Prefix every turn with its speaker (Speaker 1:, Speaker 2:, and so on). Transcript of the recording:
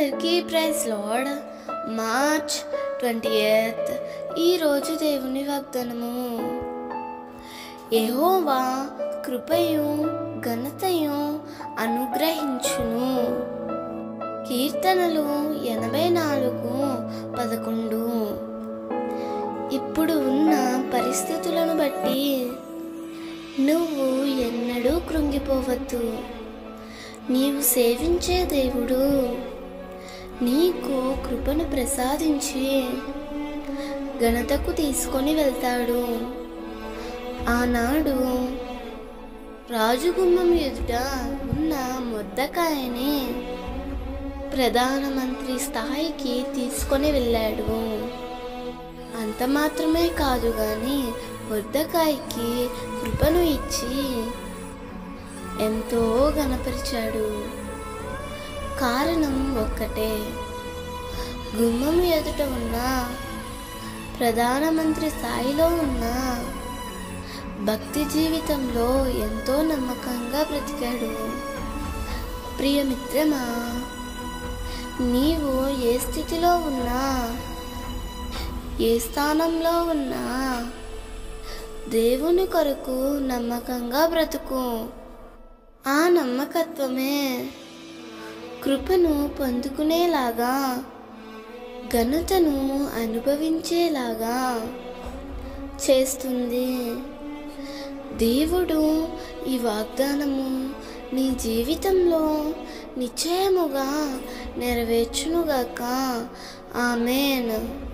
Speaker 1: అందరికీ praise lord March twenty eighth ఈరోజు దేవుని వాగ్దానము యెహోవా కృపయు ఘనతయు అనుగ్రహించును కీర్తనలు ఎనభై నాలుగు పదకొండు ఇప్పుడు ఉన్న పరిస్థితులను బట్టి నువ్వు ఎన్నడూ కృంగిపోవద్దు నీవు సేవించే దేవుడు నీకు కృపను ప్రసాదించి ఘనతకు తీసుకొని వెళ్తాడు ఆనాడు రాజుగుమ్మం ఎదుట ఉన్న మొద్దకాయని ప్రధానమంత్రి స్థాయికి తీసుకొని వెళ్ళాడు అంత మాత్రమే కాదు కానీ మొద్దకాయకి కృపను ఇచ్చి ఎంతో గణపరిచాడు కారణం ఒక్కటే గుమ్మం ఎదుట ఉన్న ప్రధానమంత్రి స్థాయిలో ఉన్న భక్తి జీవితంలో ఎంతో నమ్మకంగా బ్రతికాడు ప్రియమిత్రమా నీవు ఏ స్థితిలో ఉన్నా ఏ స్థానంలో ఉన్నా దేవుని కొరకు నమ్మకంగా బ్రతుకు ఆ నమ్మకత్వమే కృపను పొందుకునేలాగా ఘనతను అనుభవించేలాగా చేస్తుంది దేవుడు ఈ వాగ్దానము నీ జీవితంలో నిశ్చయముగా నెరవేర్చునుగాక ఆమెన్